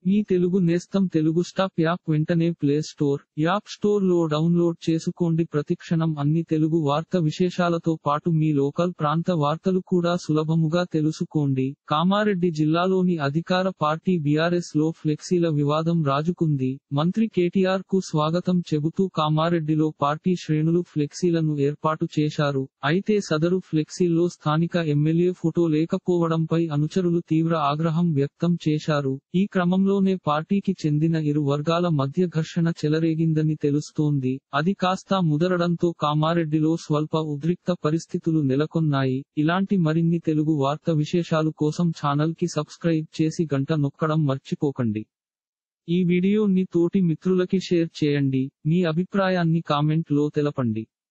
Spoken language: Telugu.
మీ తెలుగు నేస్తం తెలుగు స్టాప్ యాప్ వెంటనే ప్లే స్టోర్ యాప్ స్టోర్ లో డౌన్లోడ్ చేసుకోండి ప్రతిక్షణం అన్ని తెలుగు వార్త విశేషాలతో పాటు మీ లోకల్ ప్రాంత వార్తలు కూడా సులభముగా తెలుసుకోండి కామారెడ్డి జిల్లాలోని అధికార పార్టీ బీఆర్ఎస్ లో ఫ్లెక్సీల వివాదం రాజుకుంది మంత్రి కేటీఆర్ కు స్వాగతం చెబుతూ కామారెడ్డిలో పార్టీ శ్రేణులు ఫ్లెక్సీలను ఏర్పాటు చేశారు అయితే సదరు ఫ్లెక్సీల్లో స్థానిక ఎమ్మెల్యే ఫోటో లేకపోవడంపై అనుచరులు తీవ్ర ఆగ్రహం వ్యక్తం చేశారు ఈ క్రమంలోనే పార్టీకి చెందిన ఇరు వర్గాల మధ్య ఘర్షణ చెలరేగిందని తెలుస్తోంది అది కాస్త ముదరడంతో కామారెడ్డిలో స్వల్ప ఉద్రిక్త పరిస్థితులు నెలకొన్నాయి ఇలాంటి మరిన్ని తెలుగు వార్త విశేషాలు కోసం ఛానల్ కి సబ్స్క్రైబ్ చేసి గంట నొక్కడం మర్చిపోకండి ఈ వీడియోని తోటి మిత్రులకి షేర్ చేయండి మీ అభిప్రాయాన్ని కామెంట్ లో తెలపండి